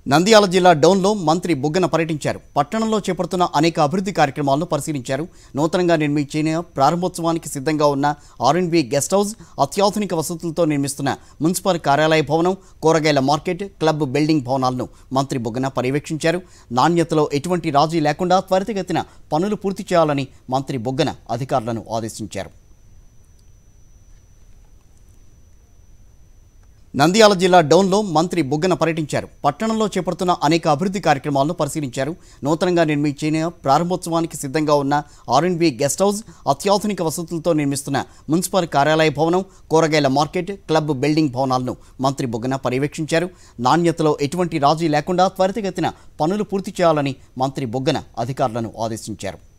నంద్యాల జిల్లా డౌన్లో మంత్రి బుగ్గన పర్యటించారు పట్టణంలో చేపడుతున్న అనేక అభివృద్ధి కార్యక్రమాలను పరిశీలించారు నూతనంగా నిర్మించిన ప్రారంభోత్సవానికి సిద్ధంగా ఉన్న ఆర్ఎండ్బి గెస్ట్ హౌస్ అత్యాధునిక వసతులతో నిర్మిస్తున్న మున్సిపల్ కార్యాలయ భవనం కూరగాయల మార్కెట్ క్లబ్ బిల్డింగ్ భవనాలను మంత్రి బుగ్గన పర్యవేక్షించారు నాణ్యతలో ఎటువంటి రాజీ లేకుండా త్వరితగతిన పనులు పూర్తి చేయాలని మంత్రి బుగ్గన అధికారులను ఆదేశించారు నంద్యాల జిల్లా డౌన్లో మంత్రి బుగ్గన పర్యటించారు పట్టణంలో చేపడుతున్న అనేక అభివృద్ధి కార్యక్రమాలను పరిశీలించారు నూతనంగా నిర్మించిన ప్రారంభోత్సవానికి సిద్ధంగా ఉన్న ఆర్ఎండ్బి గెస్ట్ హౌస్ అత్యాధునిక వసతులతో నిర్మిస్తున్న మున్సిపల్ కార్యాలయ భవనం కూరగాయల మార్కెట్ క్లబ్ బిల్డింగ్ భవనాలను మంత్రి బుగ్గన పర్యవేక్షించారు నాణ్యతలో ఎటువంటి రాజీ లేకుండా త్వరితగతిన పనులు పూర్తి చేయాలని మంత్రి బుగ్గన అధికారులను ఆదేశించారు